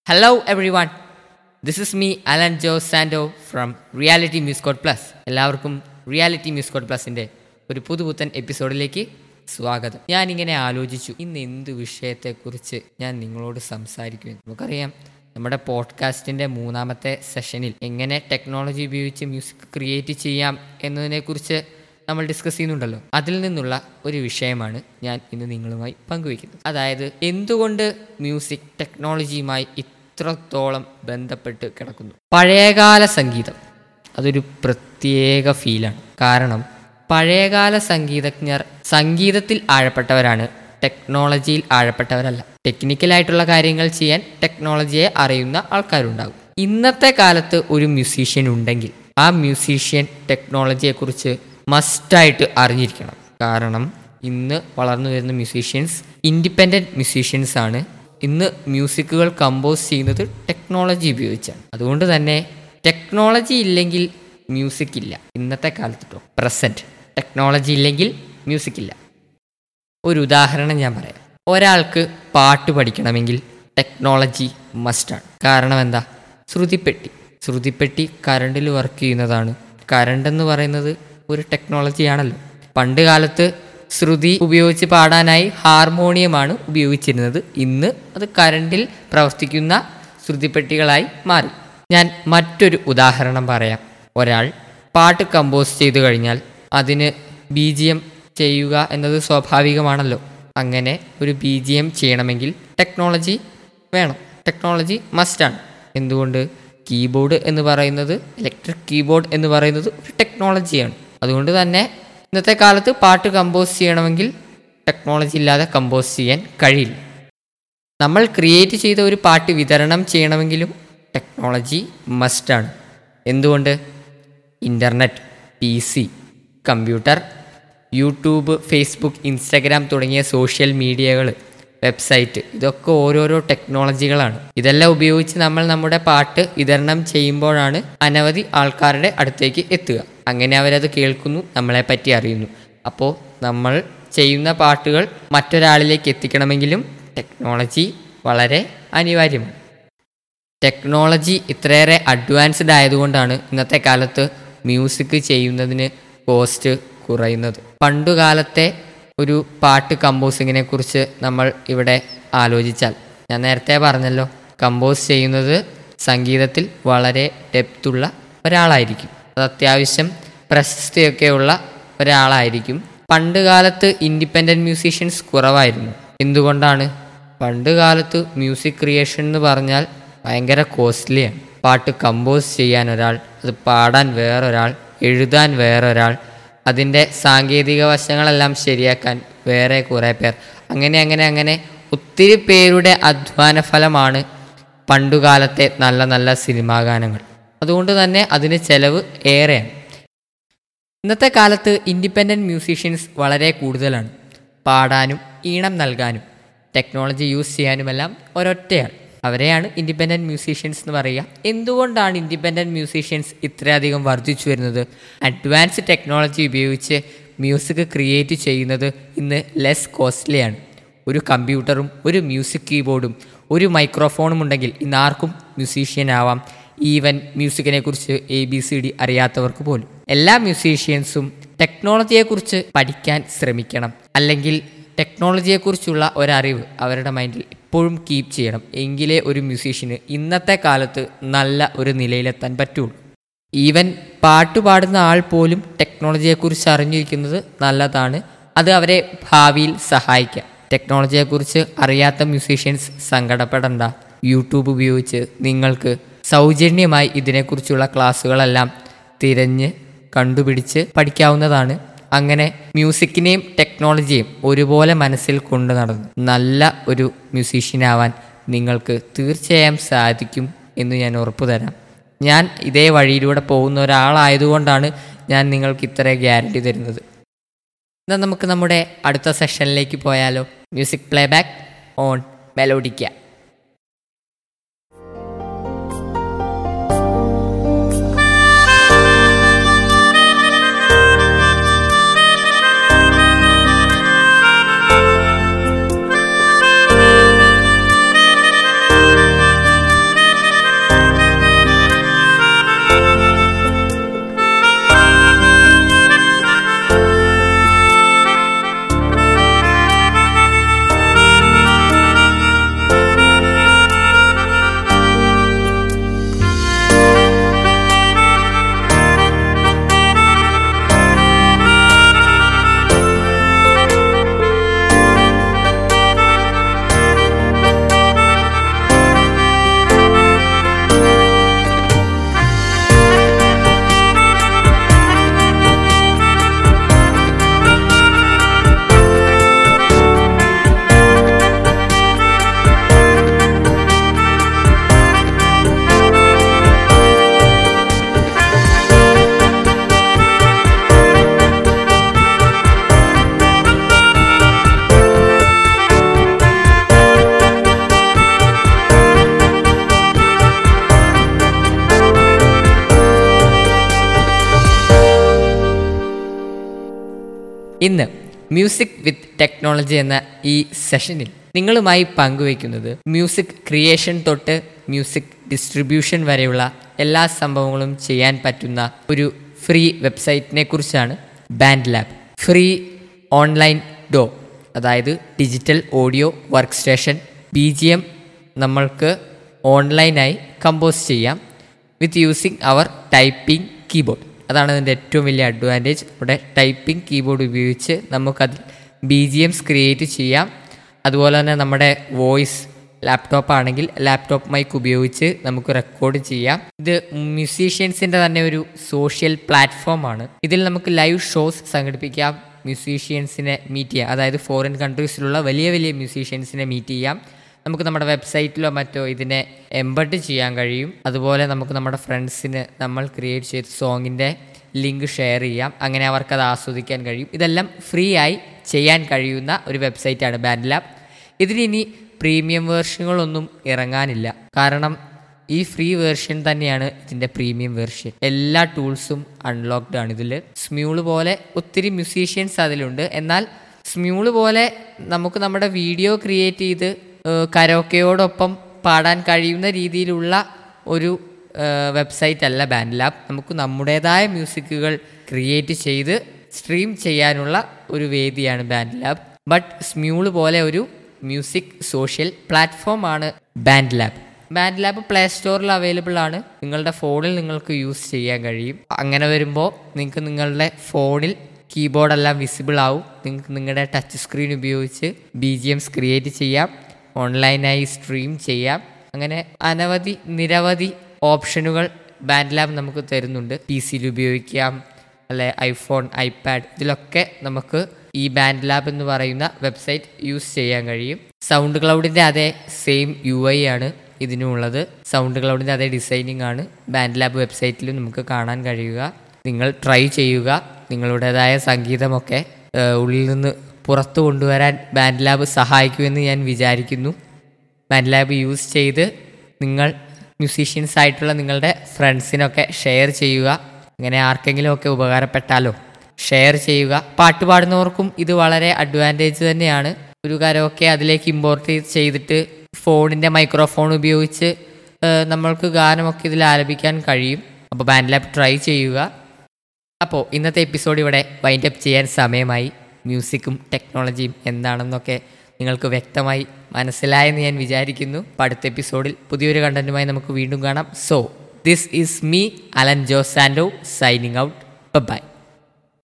Hello everyone. This is me Alan Joe Sando from Reality Music Code Plus. എല്ലാവർക്കും reality music code പ്ലസിൻ്റെ ഒരു പുതുപുത്തൻ എപ്പിസോഡിലേക്ക് സ്വാഗതം ഞാനിങ്ങനെ ആലോചിച്ചു ഇന്ന് എന്ത് വിഷയത്തെക്കുറിച്ച് ഞാൻ നിങ്ങളോട് സംസാരിക്കുമെന്ന് നമുക്കറിയാം നമ്മുടെ പോഡ്കാസ്റ്റിൻ്റെ മൂന്നാമത്തെ സെഷനിൽ എങ്ങനെ ടെക്നോളജി ഉപയോഗിച്ച് മ്യൂസിക് ക്രിയേറ്റ് ചെയ്യാം എന്നതിനെക്കുറിച്ച് നമ്മൾ ഡിസ്കസ് ചെയ്യുന്നുണ്ടല്ലോ അതിൽ നിന്നുള്ള ഒരു വിഷയമാണ് ഞാൻ ഇന്ന് നിങ്ങളുമായി പങ്കുവയ്ക്കുന്നത് അതായത് എന്തുകൊണ്ട് മ്യൂസിക് ടെക്നോളജിയുമായി ഇത്രത്തോളം ബന്ധപ്പെട്ട് കിടക്കുന്നു പഴയകാല സംഗീതം അതൊരു പ്രത്യേക ഫീലാണ് കാരണം പഴയകാല സംഗീതജ്ഞർ സംഗീതത്തിൽ ആഴപ്പെട്ടവരാണ് ടെക്നോളജിയിൽ ആഴപ്പെട്ടവരല്ല ടെക്നിക്കലായിട്ടുള്ള കാര്യങ്ങൾ ചെയ്യാൻ ടെക്നോളജിയെ അറിയുന്ന ആൾക്കാരുണ്ടാകും ഇന്നത്തെ കാലത്ത് ഒരു മ്യൂസീഷ്യൻ ഉണ്ടെങ്കിൽ ആ മ്യൂസീഷ്യൻ ടെക്നോളജിയെക്കുറിച്ച് മസ്റ്റായിട്ട് അറിഞ്ഞിരിക്കണം കാരണം ഇന്ന് വളർന്നു വരുന്ന മ്യൂസീഷ്യൻസ് ഇൻഡിപെൻഡൻറ്റ് മ്യൂസീഷ്യൻസ് ആണ് ഇന്ന് മ്യൂസിക്കുകൾ കമ്പോസ് ചെയ്യുന്നത് ടെക്നോളജി ഉപയോഗിച്ചാണ് അതുകൊണ്ട് തന്നെ ടെക്നോളജി ഇല്ലെങ്കിൽ മ്യൂസിക് ഇല്ല ഇന്നത്തെ കാലത്ത് കേട്ടോ പ്രസൻറ്റ് ടെക്നോളജി ഇല്ലെങ്കിൽ മ്യൂസിക് ഇല്ല ഒരു ഉദാഹരണം ഞാൻ പറയാം ഒരാൾക്ക് പാട്ട് പഠിക്കണമെങ്കിൽ ടെക്നോളജി മസ്റ്റാണ് കാരണം എന്താ ശ്രുതിപ്പെട്ടി ശ്രുതിപ്പെട്ടി കറണ്ടിൽ വർക്ക് ചെയ്യുന്നതാണ് കറണ്ട് എന്ന് പറയുന്നത് ഒരു ടെക്നോളജിയാണല്ലോ പണ്ട് കാലത്ത് ശ്രുതി ഉപയോഗിച്ച് പാടാനായി ഹാർമോണിയമാണ് ഉപയോഗിച്ചിരുന്നത് ഇന്ന് അത് കറണ്ടിൽ പ്രവർത്തിക്കുന്ന ശ്രുതിപ്പെട്ടികളായി മാറി ഞാൻ മറ്റൊരു ഉദാഹരണം പറയാം ഒരാൾ പാട്ട് കമ്പോസ് ചെയ്തു കഴിഞ്ഞാൽ അതിന് ബി ജി എം ചെയ്യുക എന്നത് സ്വാഭാവികമാണല്ലോ അങ്ങനെ ഒരു ബി ജി എം ചെയ്യണമെങ്കിൽ ടെക്നോളജി വേണം ടെക്നോളജി മസ്റ്റാണ് എന്തുകൊണ്ട് കീബോർഡ് എന്ന് പറയുന്നത് ഇലക്ട്രിക് കീബോർഡ് എന്ന് പറയുന്നത് ഒരു ടെക്നോളജിയാണ് അതുകൊണ്ട് തന്നെ ഇന്നത്തെ കാലത്ത് പാട്ട് കമ്പോസ് ചെയ്യണമെങ്കിൽ ടെക്നോളജി ഇല്ലാതെ കമ്പോസ് ചെയ്യാൻ കഴിയില്ല നമ്മൾ ക്രിയേറ്റ് ചെയ്ത ഒരു പാട്ട് വിതരണം ചെയ്യണമെങ്കിലും ടെക്നോളജി മസ്റ്റാണ് എന്തുകൊണ്ട് internet P C computer YouTube Facebook Instagram തുടങ്ങിയ സോഷ്യൽ മീഡിയകൾ വെബ്സൈറ്റ് ഇതൊക്കെ ഓരോരോ ടെക്നോളജികളാണ് ഇതെല്ലാം ഉപയോഗിച്ച് നമ്മൾ നമ്മുടെ പാട്ട് വിതരണം ചെയ്യുമ്പോഴാണ് അനവധി ആൾക്കാരുടെ അടുത്തേക്ക് എത്തുക അങ്ങനെ അവരത് കേൾക്കുന്നു നമ്മളെ പറ്റി അറിയുന്നു അപ്പോൾ നമ്മൾ ചെയ്യുന്ന പാട്ടുകൾ മറ്റൊരാളിലേക്ക് എത്തിക്കണമെങ്കിലും ടെക്നോളജി വളരെ അനിവാര്യമാണ് ടെക്നോളജി ഇത്രയേറെ അഡ്വാൻസ്ഡ് ആയതുകൊണ്ടാണ് ഇന്നത്തെ കാലത്ത് മ്യൂസിക് ചെയ്യുന്നതിന് കോസ്റ്റ് കുറയുന്നത് പണ്ടുകാലത്തെ ഒരു പാട്ട് കമ്പോസിങ്ങിനെ കുറിച്ച് നമ്മൾ ഇവിടെ ആലോചിച്ചാൽ ഞാൻ നേരത്തെ പറഞ്ഞല്ലോ കമ്പോസ് ചെയ്യുന്നത് സംഗീതത്തിൽ വളരെ ഡെപ്തുള്ള ഒരാളായിരിക്കും അത് അത്യാവശ്യം പ്രശസ്തിയൊക്കെയുള്ള ഒരാളായിരിക്കും പണ്ട് കാലത്ത് ഇൻഡിപെൻഡൻറ്റ് മ്യൂസീഷ്യൻസ് കുറവായിരുന്നു എന്തുകൊണ്ടാണ് പണ്ട് കാലത്ത് മ്യൂസിക് ക്രിയേഷൻ എന്ന് പറഞ്ഞാൽ ഭയങ്കര കോസ്റ്റ്ലിയാണ് പാട്ട് കമ്പോസ് ചെയ്യാൻ ഒരാൾ അത് പാടാൻ വേറൊരാൾ എഴുതാൻ വേറൊരാൾ അതിൻ്റെ സാങ്കേതിക വശങ്ങളെല്ലാം ശരിയാക്കാൻ വേറെ കുറേ പേർ അങ്ങനെ അങ്ങനെ അങ്ങനെ ഒത്തിരി പേരുടെ അധ്വാന ഫലമാണ് പണ്ടുകാലത്തെ നല്ല നല്ല സിനിമാ ഗാനങ്ങൾ അതുകൊണ്ട് തന്നെ അതിന് ചെലവ് ഏറെയാണ് ഇന്നത്തെ കാലത്ത് ഇൻഡിപെൻഡൻറ്റ് മ്യൂസീഷ്യൻസ് വളരെ കൂടുതലാണ് പാടാനും ഈണം നൽകാനും ടെക്നോളജി യൂസ് ചെയ്യാനുമെല്ലാം ഒരൊറ്റയാൾ അവരെയാണ് ഇൻഡിപെൻഡൻറ്റ് മ്യൂസീഷ്യൻസ് എന്ന് പറയുക എന്തുകൊണ്ടാണ് ഇൻഡിപെൻഡൻറ്റ് മ്യൂസീഷ്യൻസ് ഇത്രയധികം വർദ്ധിച്ചു വരുന്നത് അഡ്വാൻസ് ടെക്നോളജി ഉപയോഗിച്ച് മ്യൂസിക് ക്രിയേറ്റ് ചെയ്യുന്നത് ഇന്ന് ലെസ് കോസ്റ്റ്ലിയാണ് ഒരു കമ്പ്യൂട്ടറും ഒരു മ്യൂസിക് കീബോർഡും ഒരു മൈക്രോഫോണും ഉണ്ടെങ്കിൽ ഇന്ന് ആർക്കും മ്യൂസീഷ്യൻ ആവാം ഈവൻ മ്യൂസിക്കിനെ കുറിച്ച് എ ബി സി ഡി അറിയാത്തവർക്ക് പോലും എല്ലാ മ്യൂസീഷ്യൻസും ടെക്നോളജിയെക്കുറിച്ച് പഠിക്കാൻ ശ്രമിക്കണം അല്ലെങ്കിൽ ടെക്നോളജിയെക്കുറിച്ചുള്ള ഒരറിവ് അവരുടെ മൈൻഡിൽ എപ്പോഴും കീപ്പ് ചെയ്യണം എങ്കിലേ ഒരു മ്യൂസീഷ്യന് ഇന്നത്തെ കാലത്ത് നല്ല ഒരു നിലയിലെത്താൻ പറ്റുള്ളൂ ഈവൻ പാട്ട് പാടുന്ന ആൾ പോലും ടെക്നോളജിയെക്കുറിച്ച് അറിഞ്ഞിരിക്കുന്നത് നല്ലതാണ് അത് അവരെ ഭാവിയിൽ സഹായിക്കാം ടെക്നോളജിയെക്കുറിച്ച് അറിയാത്ത മ്യൂസീഷ്യൻസ് സങ്കടപ്പെടണ്ട യൂട്യൂബ് ഉപയോഗിച്ച് നിങ്ങൾക്ക് സൗജന്യമായി ഇതിനെക്കുറിച്ചുള്ള ക്ലാസ്സുകളെല്ലാം തിരഞ്ഞ് കണ്ടുപിടിച്ച് പഠിക്കാവുന്നതാണ് അങ്ങനെ മ്യൂസിക്കിനെയും ടെക്നോളജിയെയും ഒരുപോലെ മനസ്സിൽ കൊണ്ടു നടന്ന് നല്ല ഒരു മ്യൂസീഷ്യനാവാൻ നിങ്ങൾക്ക് തീർച്ചയായും സാധിക്കും എന്ന് ഞാൻ ഉറപ്പു തരാം ഞാൻ ഇതേ വഴിയിലൂടെ പോകുന്ന ഒരാളായതുകൊണ്ടാണ് ഞാൻ നിങ്ങൾക്ക് ഇത്ര ഗ്യാരണ്ടി തരുന്നത് എന്നാൽ നമുക്ക് നമ്മുടെ അടുത്ത സെഷനിലേക്ക് പോയാലോ music playback on melodica Thank ഇന്ന് മ്യൂസിക് വിത്ത് ടെക്നോളജി എന്ന ഈ സെഷനിൽ നിങ്ങളുമായി പങ്കുവയ്ക്കുന്നത് മ്യൂസിക് ക്രിയേഷൻ തൊട്ട് മ്യൂസിക് ഡിസ്ട്രിബ്യൂഷൻ വരെയുള്ള എല്ലാ സംഭവങ്ങളും ചെയ്യാൻ പറ്റുന്ന ഒരു ഫ്രീ വെബ്സൈറ്റിനെ കുറിച്ചാണ് ബാൻഡ് ലാബ് ഫ്രീ ഓൺലൈൻ ഡോ അതായത് digital audio workstation B G M നമ്മൾക്ക് ഓൺലൈനായി കമ്പോസ് ചെയ്യാം with using our typing keyboard അതാണ് അതിൻ്റെ ഏറ്റവും വലിയ അഡ്വാൻറ്റേജ് ഇവിടെ ടൈപ്പിംഗ് കീബോർഡ് ഉപയോഗിച്ച് നമുക്കതിൽ ബി ജി എംസ് ക്രിയേറ്റ് ചെയ്യാം അതുപോലെ തന്നെ നമ്മുടെ വോയിസ് ലാപ്ടോപ്പ് ആണെങ്കിൽ ലാപ്ടോപ്പ് മൈക്ക് ഉപയോഗിച്ച് നമുക്ക് റെക്കോർഡ് ചെയ്യാം ഇത് മ്യൂസീഷ്യൻസിൻ്റെ തന്നെ ഒരു സോഷ്യൽ പ്ലാറ്റ്ഫോമാണ് ഇതിൽ നമുക്ക് ലൈവ് ഷോസ് സംഘടിപ്പിക്കാം മ്യൂസീഷ്യൻസിനെ മീറ്റ് ചെയ്യാം അതായത് ഫോറിൻ കൺട്രീസിലുള്ള വലിയ വലിയ മ്യൂസീഷ്യൻസിനെ മീറ്റ് ചെയ്യാം നമുക്ക് നമ്മുടെ വെബ്സൈറ്റിലോ മറ്റോ ഇതിനെ എംബഡ് ചെയ്യാൻ കഴിയും അതുപോലെ നമുക്ക് നമ്മുടെ ഫ്രണ്ട്സിന് നമ്മൾ ക്രിയേറ്റ് ചെയ്ത സോങ്ങിൻ്റെ ലിങ്ക് ഷെയർ ചെയ്യാം അങ്ങനെ അവർക്കത് ആസ്വദിക്കാൻ കഴിയും ഇതെല്ലാം ഫ്രീ ആയി ചെയ്യാൻ കഴിയുന്ന ഒരു വെബ്സൈറ്റാണ് ബാൻഡ് ലാബ് ഇതിലിനി പ്രീമിയം വേർഷനുകളൊന്നും ഇറങ്ങാനില്ല കാരണം ഈ ഫ്രീ വേർഷൻ തന്നെയാണ് ഇതിൻ്റെ പ്രീമിയം വേർഷൻ എല്ലാ ടൂൾസും അൺലോക്ക്ഡ് ആണ് ഇതിൽ സ്മ്യൂള് പോലെ ഒത്തിരി മ്യൂസീഷ്യൻസ് അതിലുണ്ട് എന്നാൽ സ്മ്യൂള് പോലെ നമുക്ക് നമ്മുടെ വീഡിയോ ക്രിയേറ്റ് ചെയ്ത് കരോക്കയോടൊപ്പം പാടാൻ കഴിയുന്ന രീതിയിലുള്ള ഒരു വെബ്സൈറ്റ് അല്ല ബാൻഡ് ലാബ് നമുക്ക് നമ്മുടേതായ മ്യൂസിക്കുകൾ ക്രിയേറ്റ് ചെയ്ത് സ്ട്രീം ചെയ്യാനുള്ള ഒരു വേദിയാണ് ബാൻഡ് ലാബ് ബട്ട് സ്മ്യൂള് പോലെ ഒരു മ്യൂസിക് സോഷ്യൽ പ്ലാറ്റ്ഫോം ആണ് BandLab BandLab play സ്റ്റോറിൽ അവൈലബിൾ ആണ് നിങ്ങളുടെ ഫോണിൽ നിങ്ങൾക്ക് യൂസ് ചെയ്യാൻ കഴിയും അങ്ങനെ വരുമ്പോൾ നിങ്ങൾക്ക് നിങ്ങളുടെ ഫോണിൽ കീബോർഡെല്ലാം വിസിബിൾ ആവും നിങ്ങൾക്ക് നിങ്ങളുടെ ടച്ച് സ്ക്രീൻ ഉപയോഗിച്ച് ബി ജി എംസ് ക്രിയേറ്റ് ചെയ്യാം ഓൺലൈനായി സ്ട്രീം ചെയ്യാം അങ്ങനെ അനവധി നിരവധി ഓപ്ഷനുകൾ ബാൻഡ് ലാബ് നമുക്ക് തരുന്നുണ്ട് പി സിയിൽ ഉപയോഗിക്കാം അല്ലെ ഐഫോൺ ഐപാഡ് ഇതിലൊക്കെ നമുക്ക് ഈ ബാൻഡ് ലാബ് എന്ന് പറയുന്ന വെബ്സൈറ്റ് യൂസ് ചെയ്യാൻ കഴിയും സൗണ്ട് ക്ലൗഡിൻ്റെ അതേ സെയിം യു ഐ ആണ് ഇതിനുള്ളത് സൗണ്ട് ക്ലൗഡിൻ്റെ അതേ ഡിസൈനിങ് ആണ് ബാൻഡ് ലാബ് വെബ്സൈറ്റിലും നമുക്ക് കാണാൻ കഴിയുക നിങ്ങൾ ട്രൈ ചെയ്യുക നിങ്ങളുടേതായ സംഗീതമൊക്കെ ഏഹ്, ഉള്ളിൽ നിന്ന് പുറത്തു കൊണ്ടുവരാൻ ബാൻഡ് ലാബ് സഹായിക്കുമെന്ന് ഞാൻ വിചാരിക്കുന്നു ബാൻഡ് ലാബ് യൂസ് ചെയ്ത് നിങ്ങൾ മ്യൂസീഷ്യൻസ് ആയിട്ടുള്ള നിങ്ങളുടെ ഫ്രണ്ട്സിനൊക്കെ ഷെയർ ചെയ്യുക അങ്ങനെ ആർക്കെങ്കിലും ഒക്കെ ഉപകാരപ്പെട്ടാലോ ഷെയർ ചെയ്യുക പാട്ട് പാടുന്നവർക്കും ഇത് വളരെ അഡ്വാൻറ്റേജ് തന്നെയാണ് ഒരു കരമൊക്കെ അതിലേക്ക് ഇമ്പോർട്ട് ചെയ്തിട്ട് ഫോണിൻ്റെ മൈക്രോഫോൺ ഉപയോഗിച്ച് ഏഹ്, നമ്മൾക്ക് ഗാനമൊക്കെ ഇതിൽ ആലപിക്കാൻ കഴിയും അപ്പോൾ ബാൻഡ് ലാബ് ട്രൈ ചെയ്യുക അപ്പോൾ ഇന്നത്തെ എപ്പിസോഡ് ഇവിടെ വൈൻഡ് അപ്പ് ചെയ്യാൻ സമയമായി മ്യൂസിക്കും ടെക്നോളജിയും എന്താണെന്നൊക്കെ നിങ്ങൾക്ക് വ്യക്തമായി മനസ്സിലായെന്ന് ഞാൻ വിചാരിക്കുന്നു അപ്പോൾ അടുത്ത എപ്പിസോഡിൽ പുതിയൊരു കണ്ടന്റുമായി നമുക്ക് വീണ്ടും കാണാം so this is me Alan Josando signing out by